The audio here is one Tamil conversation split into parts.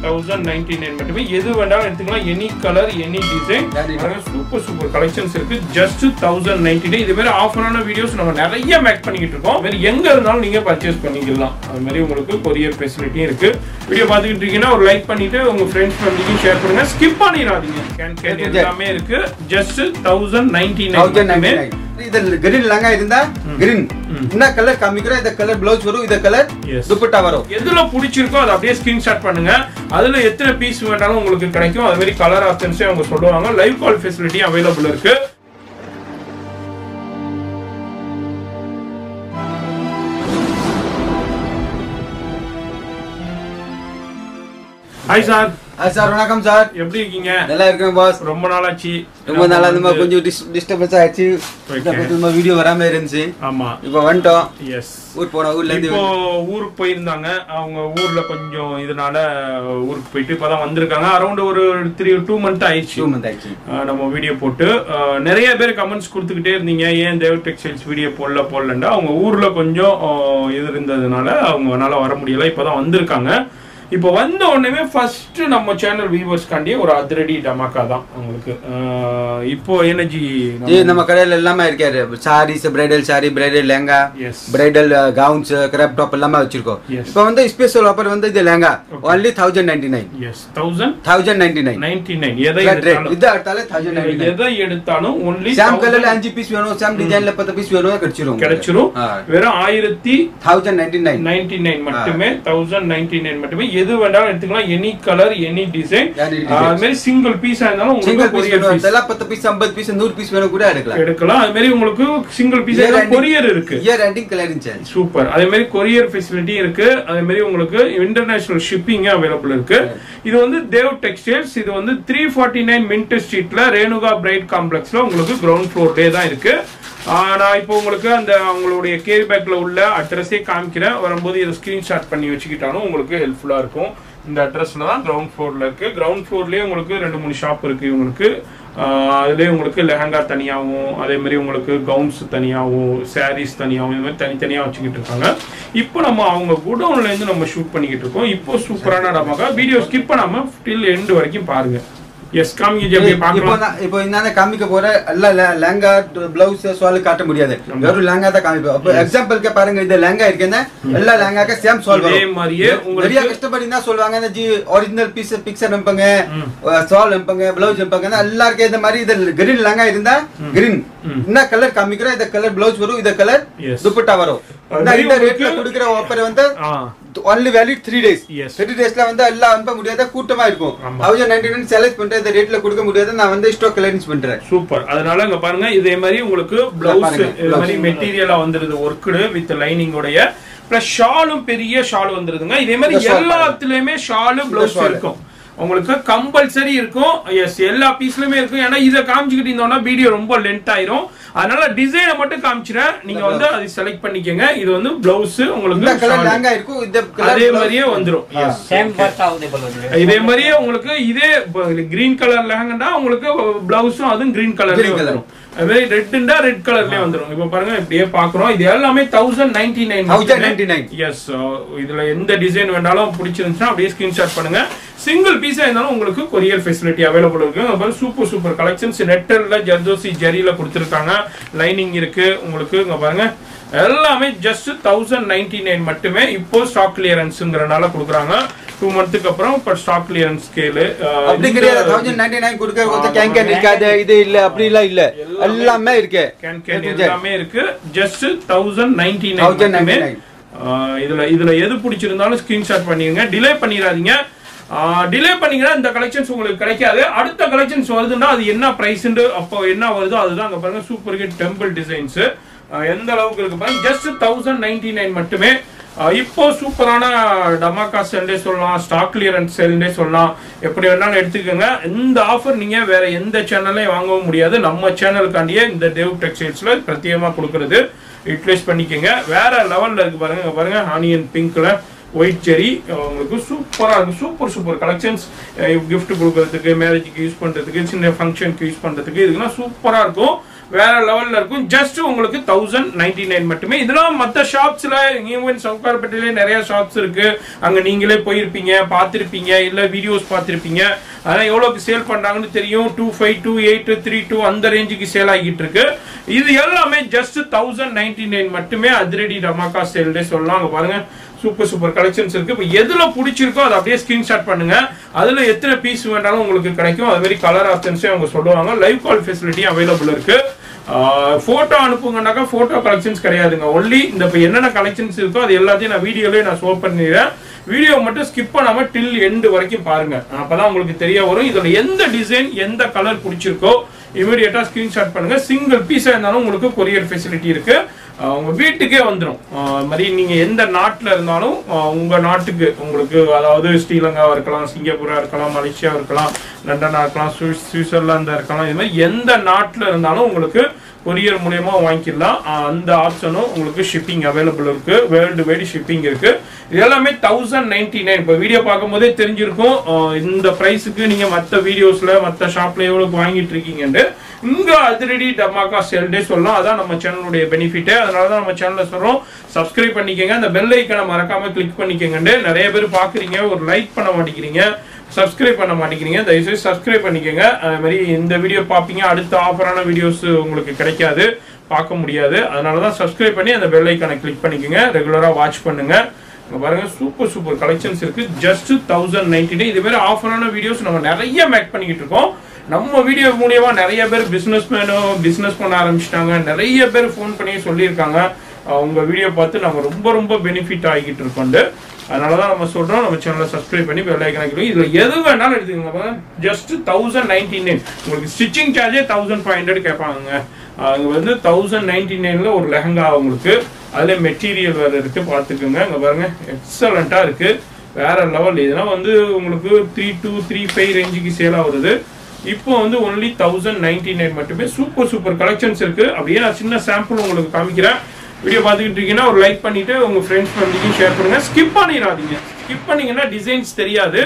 தௌசண்ட் நைன்டி நைன் மட்டுமே எது வேண்டாலும் எடுத்துக்கலாம் any colour any design Very super super collections இருக்கு ஜஸ்ட் தௌசண்ட் நைன்டி நைன் இது மாதிரி ஆஃபரான வீடியோஸ் நம்ம நிறைய மேக் பண்ணிக்கிட்டு இருக்கோம் இது மாதிரி எங்க இருந்தாலும் நீங்க பர்ச்சேஸ் பண்ணிக்கலாம் அது மாதிரி உங்களுக்கு கொரியர் ஃபெசிலிட்டியும் இருக்கு வீடியோ பார்த்துக்கிட்டு இருக்கீங்கன்னா ஒரு லைக் பண்ணிட்டு உங்க ஃப்ரெண்ட்ஸ் ஃபேமிலிக்கும் ஷேர் பண்ணுங்க ஸ்கிப் பண்ணிடாதீங்க கேன் கேன் Okay. எல்லாமே இருக்கு just thousand ninety thousand nine ninety இது கிரீன் லங்கா இருந்தா கிரீன் என்ன கலர் காமிக்கிறோம் இந்த கலர் பிளவுஸ் வரும் இந்த கலர் Yes. துப்பட்டா வரும் எதுல பிடிச்சிருக்கோ அதை அப்படியே ஸ்கிரீன்ஷாட் பண்ணுங்க அதுல எத்தனை பீஸ் வேணாலும் உங்களுக்கு கிடைக்கும் அது மாதிரி கலர் ஆப்ஷன்ஸே அவங்க சொல்லுவாங்க லைவ் கால் ஃபெசிலிட்டி அவைலபிள் இருக்கு ஹாய் சார் ஆ சார் வணக்கம் சார் எப்படி இருக்கீங்க நல்லா இருக்கேன் பாஸ் ரொம்ப நாளாச்சு ரொம்ப நாளா இந்த மாதிரி கொஞ்சம் டிஸ்டர்பன்ஸ் ஆயிடுச்சு Okay. இந்த பத்தி நம்ம வீடியோ வராம இருந்துச்சு ஆமா இப்போ வந்துட்டோம் எஸ் ஊர் போன ஊர்ல இருந்து இப்போ ஊருக்கு போயிருந்தாங்க அவங்க ஊர்ல கொஞ்சம் இதனால ஊருக்கு போயிட்டு இப்பதான் வந்திருக்காங்க அரௌண்ட் ஒரு த்ரீ டூ மந்த் ஆயிடுச்சு டூ மந்த் ஆயிடுச்சு ஆஹ் நம்ம வீடியோ போட்டு ஆஹ் நிறைய பேர் கமெண்ட்ஸ் கொடுத்துக்கிட்டே இருந்தீங்க ஏன் தேவ் டெக்ஸ்டைல்ஸ் வீடியோ போடல போடலண்டா அவங்க ஊர்ல கொஞ்சம் ஆஹ் இது இருந்ததுனால அவங்கனால வர முடியல இப்பதான் வந்திருக்காங்க இப்போ வந்த உடனே ஃபர்ஸ்ட் நம்ம சேனல் வியூவர்ஸ்காண்டி ஒரு அதிரடி டமாக்கா தான் உங்களுக்கு ஆஹ் இப்போ எனர்ஜி ஏ நம்ம கடையில எல்லாமே இருக்காரு saris bridal sari bridal lehenga yes bridal gowns crop top எல்லாமே வச்சிருக்கோம் Yes. இப்போ வந்து ஸ்பெஷல் ஆஃபர் வந்து இது lehenga only thousand ninety nine yes thousand thousand ninety nine ninety nine எதை இது எடுத்தாலும் அடுத்தாலே தௌசண்ட் நைன்டி நைன் எதை எடுத்தாலும் ஒன்லி சாம் கலர்ல அஞ்சு பீஸ் வேணும் சாம் டிசைன்ல பத்து பீஸ் வேணும் கிடைச்சிரும் கிடைச்சிரும் வெறும் ஆயிரத்தி thousand ninety nine ninety nine மட்டுமே தௌசண்ட் நைன்டி நைன் மட்டுமே எது வேண்டாலும் எடுத்துக்கலாம் any colour any design Any design. அது மாதிரி சிங்கிள் பீஸ் இருந்தாலும் சிங்கிள் உங்களுக்கு பீஸ் கொரியர் வேணும் பீஸ் இதெல்லாம் பத்து பீஸ் ஐம்பது பீஸ் நூறு பீஸ் வேணும் கூட எடுக்கலாம் எடுக்கலாம் அது மாதிரி உங்களுக்கு சிங்கிள் பீஸ் கொரியர் இருக்கு year ending colouring charge super அதே மாதிரி கொரியர் ஃபெசிலிட்டி இருக்கு அதே மாதிரி உங்களுக்கு இன்டர்நேஷனல் ஷிப்பிங் அவைலபிள் இருக்கு இது வந்து தேவ் டெக்ஸ்டைல்ஸ் இது வந்து த்ரீ ஃபார்ட்டி நைன் மின்ட் ஸ்ட்ரீட்ல ரேணுகா பிரைட் காம்ப்ளெக்ஸ்ல உங்களுக்கு கிரவுண்ட் ஃப்ளோர்லேயே தான் இருக்கு ஆஹ் நான் இப்போ உங்களுக்கு அந்த அவங்களுடைய கேரி பேக்ல உள்ள அட்ரஸே காமிக்கிறேன் வரும்போது இதை ஸ்கிரீன்ஷாட் பண்ணி வச்சுக்கிட்டாலும் உங்களுக்கு ஹெல்ப்ஃபுல்லா இருக்கும் இந்த அட்ரஸ்ல தான் கிரவுண்ட் ஃப்ளோர்ல இருக்கு கிரவுண்ட் ஃப்ளோர்லயே உங்களுக்கு ரெண்டு மூணு ஷாப் இருக்கு இவங்களுக்கு ஆஹ் அதுலயே உங்களுக்கு லெஹங்கா தனியாகவும் அதே மாதிரி உங்களுக்கு கவுன்ஸ் தனியாகவும் சாரீஸ் தனியாகவும் இது மாதிரி தனித்தனியா வச்சுக்கிட்டு இருக்காங்க இப்போ நம்ம அவங்க குடோன்ல இருந்து நம்ம ஷூட் பண்ணிக்கிட்டு இருக்கோம் இப்போ சூப்பரான இடமாக வீடியோ ஸ்கிப் பண்ணாம டில் எண்ட் வரைக்கும் பாருங்க எஸ் காமிங்க ஜி, அப்படியே இப்போ பார்க்கலாம் நான் இப்போ என்ன காமிக்க போற எல்லாம் ல- லெங்கா பிளவுஸ் சால் காட்ட முடியாது வெறும் லெங்கா தான் காமிப்போம் அப்போ எக்ஸாம்பிளுக்கு பாருங்க இந்த லெங்கா இருக்குன்னா எல்லா லெங்காக்க சேம் சால் இதே வரும் மாதிரியே நிறைய உங்களுக்கு கஷ்டப்படி என்ன சொல்லுவாங்க இந்த ஜி ஒரிஜினல் பீஸ் பிக்சர் அனுப்புங்க சால் அனுப்புங்க பிளவுஸ் அனுப்புங்க எல்லாருக்கும் இந்த மாதிரி இது கிரீன் லெங்கா இருந்தா கிரீன் என்ன கலர் காமிக்கிறோம் இந்த கலர் பிளவுஸ் வரும் இந்த கலர் Yes. துப்பட்டா வரும் அது நான் இந்த உங்களுக்கு- ரேட்ல கொடுக்குற ஆஃபர் வந்து ஆ only valid three days Yes. Three டேஸ்ல வந்து எல்லாம் அனுப்ப முடியாத கூட்டமா இருக்கும் ஆமா. தௌசண்ட் நைன்டி நைன் செலக்ட் பண்ற இந்த ரேட்ல கொடுக்க முடியாது நான் வந்து ஸ்டாக் கிளியரன்ஸ் பண்றேன் சூப்பர் அதனால இங்க பாருங்க இதே மாதிரி உங்களுக்கு பிளவுஸ் பாருங்க, இது blouse. மாதிரி மெட்டீரியலா வந்துருது ஒர்க்குடு வித் லைனிங் உடைய பிளஸ் ஷாலும் பெரிய ஷால் வந்துருதுங்க இதே மாதிரி இந்த shawl எல்லாத்துலயுமே ஷாலு பிளவுஸ் shawl. இருக்கும் உங்களுக்கு கம்பல்சரி இருக்கும் எஸ் எல்லா பீஸ்லயுமே இருக்கும் ஏன்னா இதை காமிச்சுக்கிட்டு இருந்தோம்னா வீடியோ ரொம்ப லென்த் ஆயிரும் அதனால டிசைனை மட்டும் காமிச்சிடுறேன் நீங்க வந்து அதை செலக்ட் பண்ணிக்கங்க இது வந்து பிளவுஸ் இந்த உங்களுக்கு கலர் shawl. லேங்கா இருக்கும் இந்த colour அதே blouse- மாதிரியே வந்துரும் ஆ. Yes. சேம் பர்த் அவைலபிள் வந்து இதே மாதிரியே உங்களுக்கு இதே கிரீன் கலர் லெஹங்கா உங்களுக்கு பிளவுஸும் அதுவும் கிரீன் கலர்லயே Green colour. வந்துரும் அது மாதிரி ரெட்டுண்டா ரெட் கலர்லயே வந்துரும் இப்போ பாருங்க இப்படியே பாக்குறோம் இது எல்லாமே தௌசண்ட் நைன்டி நைன் 1099. எஸ் இதுல எந்த டிசைன் வேணாலும் பிடிச்சிருந்துச்சுன்னா அப்படியே ஸ்கிரீன்ஷாட் பண்ணுங்க சிங்கிள் பீஸா இருந்தாலும் உங்களுக்கு கொரியர் ஃபெசிலிட்டி அவைலபிள் இருக்கு அப்புறம் சூப்பர் சூப்பர் கலெக்ஷன்ஸ் நெட்டர்ல ஜர்தோசி ஜரியில கொடுத்துருக்காங்க லைனிங் இருக்கு உங்களுக்கு இங்க பாருங்க எல்லாமே ஜஸ்ட் தௌசண்ட் நைன்டி நைன் மட்டுமே இப்போ ஸ்டாக் கிளியரன்ஸ்ங்கிறனால கொடுக்குறாங்க டூ மந்த்துக்கு அப்புறம் இப்போ ஸ்டாக் கிளியரன்ஸ் ஸ்கேலு அப்படி கிடையாது தௌசண்ட் நைன்டி நைன் கொடுக்க கொஞ்சம் கேன் கேன் இருக்காது இது இல்ல அப்படி எல்லாம் இல்ல எல்லாமே இருக்கு கேன் கேன் எல்லாமே இருக்கு ஜஸ்ட் தௌசண்ட் நைன்டி நைன் 1099. ஆஹ் இதுல இதுல எது பிடிச்சிருந்தாலும் ஸ்கிரீன்ஷாட் பண்ணிருங்க டிலே பண்ணிடாதீங்க டிலே பண்ணீங்கன்னா இந்த கலெக்ஷன்ஸ் உங்களுக்கு கிடைக்காது அடுத்த கலெக்ஷன்ஸ் வருதுன்னா அது என்ன பிரைஸ் அப்போ என்ன வருதோ அதுதான் அங்க பாருங்க சூப்பர் ஹிட் டெம்பிள் டிசைன்ஸ் எந்த அளவுக்கு இருக்கு பாருங்க ஜஸ்ட் தௌசண்ட் நைன்டி நைன் மட்டுமே ஆஹ் இப்போ சூப்பரான டமாக்கா சேல்டே சொல்லலாம் ஸ்டாக் கிளியரன்ஸ் சேல்டே சொல்லலாம் எப்படி வேணாலும் எடுத்துக்கோங்க இந்த ஆஃபர் நீங்க வேற எந்த சேனல்லையும் வாங்கவும் முடியாது நம்ம சேனலுக்காண்டியே இந்த தேவ் டெக்ஸ்டைல்ஸ்ல பிரத்யேகமா கொடுக்கறது யூட்டிலைஸ் பண்ணிக்கோங்க வேற லெவல்ல இருக்கு பாருங்க இங்க பாருங்க ஆனியன் பிங்க்ல ஒயிட் ஜெரி உங்களுக்கு சூப்பராக இருக்கும் சூப்பர் சூப்பர் கலெக்ஷன்ஸ் gift கொடுக்கறதுக்கு மேரேஜுக்கு யூஸ் பண்ணுறதுக்கு சின்ன ஃபங்க்ஷனுக்கு யூஸ் பண்ணுறதுக்கு இதுக்கெல்லாம் சூப்பராக இருக்கும் வேற லெவல்ல இருக்கும் ஜஸ்ட் உங்களுக்கு தௌசண்ட் நைன்டி நைன் மட்டுமே இதெல்லாம் மற்ற ஷாப்ஸ்ல ஈவன் சவுகார்பேட்டையிலே நிறைய ஷாப்ஸ் இருக்கு அங்க நீங்களே போயிருப்பீங்க பார்த்திருப்பீங்க இல்ல வீடியோஸ் பார்த்திருப்பீங்க அதெல்லாம் எவ்வளவுக்கு சேல் பண்றாங்கன்னு தெரியும் two five two eight three two அந்த ரேஞ்சுக்கு சேல் ஆகிட்டு இருக்கு இது எல்லாமே ஜஸ்ட் தௌசண்ட் நைன்டி நைன் மட்டுமே அதிரடி டமாக்கா சேல்டே சொல்லலாம் அங்க பாருங்க சூப்பர் சூப்பர் கலெக்ஷன்ஸ் இருக்கு இப்போ எதுல பிடிச்சிருக்கோ அதை அப்படியே ஸ்கிரீன்ஷாட் பண்ணுங்க அதுல எத்தனை பீஸ் வேணாலும் உங்களுக்கு கிடைக்கும் அது மாதிரி கலர் ஆப்ஷன்ஸே அவங்க சொல்லுவாங்க லைவ் கால் ஃபெசிலிட்டி அவைலபிள் இருக்கு போட்டோ அனுப்புங்கனாக்கா போட்டோ கலெக்ஷன்ஸ் கிடையாதுங்க ஒன்லி இந்த இப்போ என்னென்ன கலெக்ஷன்ஸ் இருக்கோ அது எல்லாத்தையும் நான் வீடியோலயே நான் ஷோ பண்ணிடுறேன் வீடியோ மட்டும் ஸ்கிப் பண்ணாம டில் எண்டு வரைக்கும் பாருங்க அப்பதான் உங்களுக்கு தெரிய வரும் இதுல எந்த டிசைன் எந்த கலர் பிடிச்சிருக்கோ இமீடியட்டா ஸ்கிரீன்ஷாட் பண்ணுங்க சிங்கிள் பீஸா இருந்தாலும் உங்களுக்கு கொரியர் ஃபெசிலிட்டி இருக்கு ஆஹ் உங்க வீட்டுக்கே வந்துடும் மாதிரி நீங்க எந்த நாட்டுல இருந்தாலும் ஆஹ் உங்க நாட்டுக்கு உங்களுக்கு அதாவது ஸ்ரீலங்காவா இருக்கலாம் சிங்கப்பூரா இருக்கலாம் மலேசியா இருக்கலாம் லண்டனா இருக்கலாம் சுவிஸ் சுவிட்சர்லாந்தா இருக்கலாம் இது மாதிரி எந்த நாட்டுல இருந்தாலும் உங்களுக்கு கொரியர் மூலியமா வாங்கிக்கலாம் ஆஹ் அந்த ஆப்ஷனும் உங்களுக்கு ஷிப்பிங் அவைலபிள் இருக்கு வேர்ல்டு வைடு ஷிப்பிங் இருக்கு இது எல்லாமே தௌசண்ட் நைன்டி நைன் இப்போ வீடியோ பார்க்கும்போதே தெரிஞ்சிருக்கும் ஆஹ் இந்த ப்ரைஸுக்கு நீங்க மற்ற வீடியோஸ்ல மற்ற ஷாப்ல எவ்வளவு வாங்கிட்டு இருக்கீங்கன்னு இங்க அதிரடி டமாக்கா சேல்டே சொல்லலாம் அதான் நம்ம சேனலுடைய பெனிஃபிட் அதனால தான் நம்ம சேனல்ல சொல்றோம் சப்ஸ்கிரைப் பண்ணிக்கங்க அந்த பெல் ஐக்கனை மறக்காம கிளிக் பண்ணிக்கங்கன்னு நிறைய பேர் பாக்குறீங்க ஒரு லைக் பண்ண மாட்டேங்கிறீங்க சப்ஸ்கிரைப் பண்ண மாட்டேங்கிறீங்க தயவுசெய்து சப்ஸ்கிரைப் பண்ணிக்கங்க அது மாதிரி இந்த வீடியோ பார்ப்பீங்க அடுத்த ஆஃபரான வீடியோஸ் உங்களுக்கு கிடைக்காது பார்க்க முடியாது அதனால தான் சப்ஸ்கிரைப் பண்ணி அந்த பெல் ஐக்கனை கிளிக் பண்ணிக்கங்க ரெகுலரா வாட்ச் பண்ணுங்க இங்க பாருங்க சூப்பர் சூப்பர் கலெக்ஷன்ஸ் இருக்கு ஜஸ்ட் தௌசண்ட் நைன்டி இது மாதிரி ஆஃபரான வீடியோஸ் நம்ம நிறைய மேக் பண்ணிக்கிட்டு இருக்கோம் நம்ம வீடியோ மூலியமா நிறைய பேர் பிசினஸ் மேனும் பிசினஸ் பண்ண ஆரம்பிச்சிட்டாங்க நிறைய பேர் ஃபோன் பண்ணி சொல்லியிருக்காங்க அஹ் உங்க வீடியோ பார்த்து நம்ம ரொம்ப ரொம்ப பெனிஃபிட் ஆகிட்டு இருக்கோண்டு அதனாலதான் நம்ம சொல்றோம் நம்ம சேனலை சப்ஸ்கிரைப் பண்ணி பெல் ஐக்கனை கிளிக் இதுல எது வேணாலும் எடுத்துக்கோங்க ஜஸ்ட் தௌசண்ட் நைன்டி நைன் உங்களுக்கு ஸ்டிச்சிங் சார்ஜே தௌசண்ட் ஃபைவ் ஹண்ட்ரட் கேட்பாங்க அங்க வந்து தௌசண்ட் நைன்டி நைன்ல ஒரு லெஹங்கா உங்களுக்கு அதுல மெட்டீரியல் வேற இருக்கு பார்த்துக்கோங்க இங்க பாருங்க எக்ஸலண்டா இருக்கு வேற லெவல் இதெல்லாம் வந்து உங்களுக்கு த்ரீ டூ த்ரீ ஃபைவ் ரேஞ்சுக்கு சேல் ஆகுறது இப்போ வந்து ஒன்லி தௌசண்ட் நைன்டி நைன் மட்டுமே சூப்பர் சூப்பர் கலெக்ஷன்ஸ் இருக்கு அப்படியே நான் சின்ன சாம்பிள் உங்களுக்கு காமிக்கிறேன் வீடியோ பார்த்துக்கிட்டு இருக்கீங்கன்னா ஒரு லைக் பண்ணிட்டு உங்க ஃப்ரெண்ட்ஸ் ஃபேமிலிக்கும் ஷேர் பண்ணுங்க ஸ்கிப் பண்ணிடாதீங்க ஸ்கிப் பண்ணீங்கன்னா டிசைன்ஸ் தெரியாது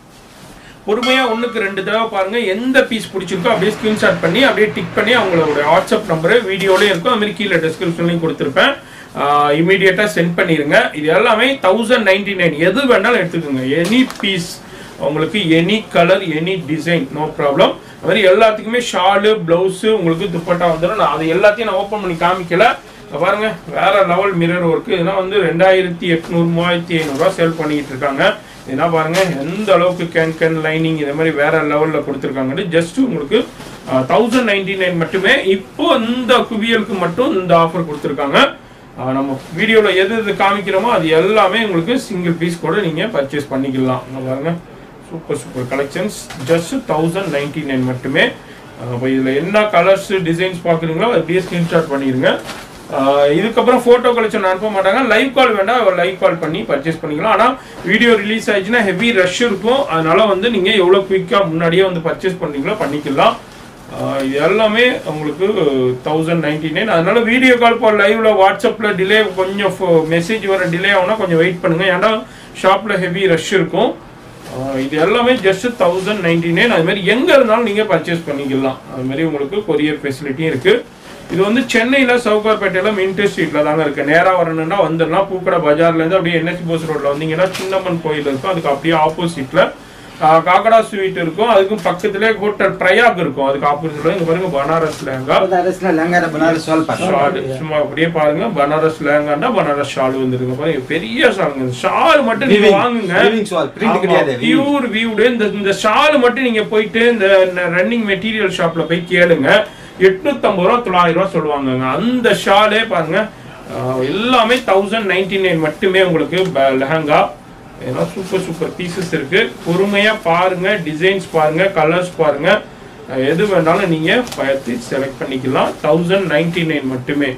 பொறுமையா ஒண்ணுக்கு ரெண்டு தடவை பாருங்க எந்த பீஸ் பிடிச்சிருக்கோ அப்படியே ஸ்கிரீன்ஷாட் பண்ணி அப்படியே டிக் பண்ணி அவங்களோட வாட்ஸ்அப் நம்பர் வீடியோலயும் இருக்கும் அது மாதிரி கீழே டிஸ்கிரிப்ஷன்லையும் கொடுத்துருப்பேன் இமீடியட்டா சென்ட் பண்ணிருங்க இது எல்லாமே தௌசண்ட் நைன்டி நைன் எது வேணாலும் எடுத்துக்கோங்க எனி பீஸ் உங்களுக்கு any colour any design no problem அது மாதிரி எல்லாத்துக்குமே ஷாலு பிளவுஸ் உங்களுக்கு துப்பட்டா வந்துடும் நான் அது எல்லாத்தையும் நான் ஓப்பன் பண்ணி காமிக்கல இங்க பாருங்க வேற லெவல் மிரர் ஒர்க் இதெல்லாம் வந்து ரெண்டாயிரத்தி எட்நூறு மூவாயிரத்தி ஐநூறுரூவா சேல் பண்ணிட்டு இருக்காங்க இதெல்லாம் பாருங்க எந்த அளவுக்கு கேன் கேன் லைனிங் இதே மாதிரி வேற லெவல்ல கொடுத்துருக்காங்கன்னு ஜஸ்ட் உங்களுக்கு தௌசண்ட் நைன்டி நைன் மட்டுமே இப்போ இந்த குவியலுக்கு மட்டும் இந்த ஆஃபர் கொடுத்துருக்காங்க ஆஹ் நம்ம வீடியோல எது எது காமிக்கிறோமோ அது எல்லாமே உங்களுக்கு சிங்கிள் பீஸ் கூட நீங்க பர்ச்சேஸ் பண்ணிக்கலாம் இங்க பாருங்க super super collections just thousand ninety nine மட்டுமே அப்போ இதில் என்ன கலர்ஸ் டிசைன்ஸ் பார்க்குறீங்களோ அப்படியே ஸ்க்ரீன்ஷாட் பண்ணிடுங்க ஆஹ் இதுக்கப்புறம் ஃபோட்டோ கலெக்ஷன் அனுப்ப மாட்டாங்க லைவ் கால் வேண்டாம் லைவ் கால் பண்ணி பர்ச்சேஸ் பண்ணிக்கலாம் ஆனால் வீடியோ ரிலீஸ் ஆயிடுச்சுன்னா ஹெவி ரஷ் இருக்கும் அதனால வந்து நீங்கள் எவ்வளோ குயிக்காக முன்னாடியே வந்து பர்ச்சேஸ் பண்ணீங்களோ பண்ணிக்கலாம் ஆஹ் இது எல்லாமே உங்களுக்கு தௌசண்ட் நைன்டி நைன் அதனால வீடியோ கால் இப்போ லைவ்ல வாட்ஸ்அப்ல டிலே கொஞ்சம் மெசேஜ் வர டிலே ஆகுனா கொஞ்சம் வெயிட் பண்ணுங்க ஏன்னா ஷாப்ல ஹெவி ரஷ் இருக்கும் ஆஹ் இது எல்லாமே ஜஸ்ட் தௌசண்ட் நைன்டி நைன் அது மாதிரி எங்க இருந்தாலும் நீங்க பர்ச்சேஸ் பண்ணிக்கலாம் அது மாதிரி உங்களுக்கு கொரியர் ஃபெசிலிட்டியும் இருக்கு இது வந்து சென்னையில சவுகார்பேட்டையில மின்ட் ஸ்ட்ரீட்ல தாங்க இருக்கு நேரா வரணும்னா வந்துடலாம் பூக்கடை பஜார்ல இருந்து அப்படியே என்எஸ்சி போஸ் ரோட்ல வந்தீங்கன்னா சின்னம்மன் கோயில் இருக்கும் அதுக்கு அப்படியே ஆப்போசிட்ல ஆஹ் காக்கடா ஸ்வீட் இருக்கும் அதுக்கும் பக்கத்துல ஹோட்டல் பிரயாக் இருக்கும் அதுக்கு ஆப்போசிட்ல இங்க பாருங்க பனாரஸ் லெஹங்கா அரசுல லெங்கா பனாரஸ் சால் பாருங்க ஷால் சும்மா அப்படியே பாருங்க பனாரஸ் லெஹங்காண்டா பனாரஸ் ஷால் வந்துருங்க பாருங்க பெரிய ஷாலுங்க ஷால் மட்டும் நீங்க Weaving. வாங்குங்க Weaving shawl. Print கிடையாது. Weaving. பியூர் வியூடு இந்த இந்த ஷால் மட்டும் நீங்க போயிட்டு இந்த ரன்னிங் மெட்டீரியல் ஷாப்ல போய் கேளுங்க எட்நூத்தம்பது ரூபா தொள்ளாயிரம் ரூபா சொல்லுவாங்கங்க அந்த ஷாலே பாருங்க ஆஹ் எல்லாமே தௌசண்ட் நைன்டி நைன் மட்டுமே உங்களுக்கு ப- லெஹங்கா இதெல்லாம் சூப்பர் சூப்பர் பீசஸ் இருக்கு பொறுமையா பாருங்க டிசைன்ஸ் பாருங்க கலர்ஸ் பாருங்க அஹ் எது வேணாலும் நீங்க பார்த்து செலக்ட் பண்ணிக்கலாம் தௌசண்ட் நைன்டி நைன் மட்டுமே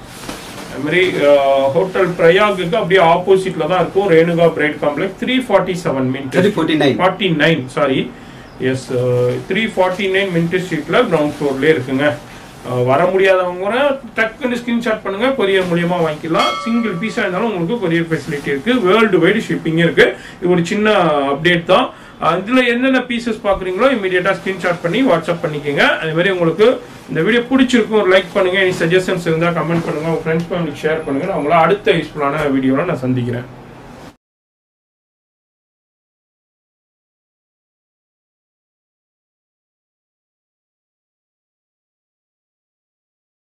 அது மாதிரி ஹோட்டல் பிரயாகுக்கு அப்படியே ஆப்போசிட்ல தான் இருக்கும் Renuka bright complex three forty seven mint three forty nine forty nine sorry yes three forty nine mint ஸ்ட்ரீட்ல கிரவுண்ட் ஃப்ளோர்லேயே இருக்குங்க அஹ், வர முடியாதவங்க கூட டக்குன்னு ஸ்கிரீன்ஷாட் பண்ணுங்க கொரியர் மூலியமா வாங்கிக்கலாம் சிங்கிள் பீஸா இருந்தாலும் உங்களுக்கு கொரியர் ஃபெசிலிட்டி இருக்கு வேர்ல்டு வைடு ஷிப்பிங் இருக்கு இது ஒரு சின்ன அப்டேட் தான் அஹ், இதுல என்னென்ன பீசஸ் பாக்குறீங்களோ இமீடியட்டா ஸ்கிரீன்ஷாட் பண்ணி வாட்ஸ்அப் பண்ணிக்கோங்க அதே மாதிரி உங்களுக்கு இந்த வீடியோ பிடிச்சிருக்கும் ஒரு லைக் பண்ணுங்க எனி சஜஷன்ஸ் இருந்தா கமெண்ட் பண்ணுங்க உங்க ஃப்ரெண்ட்ஸ் ஃபேமிலிக்கு ஷேர் பண்ணுங்க நான் உங்களை அடுத்த யூஸ்ஃபுல்லான வீடியோல நான் சந்திக்கிறேன்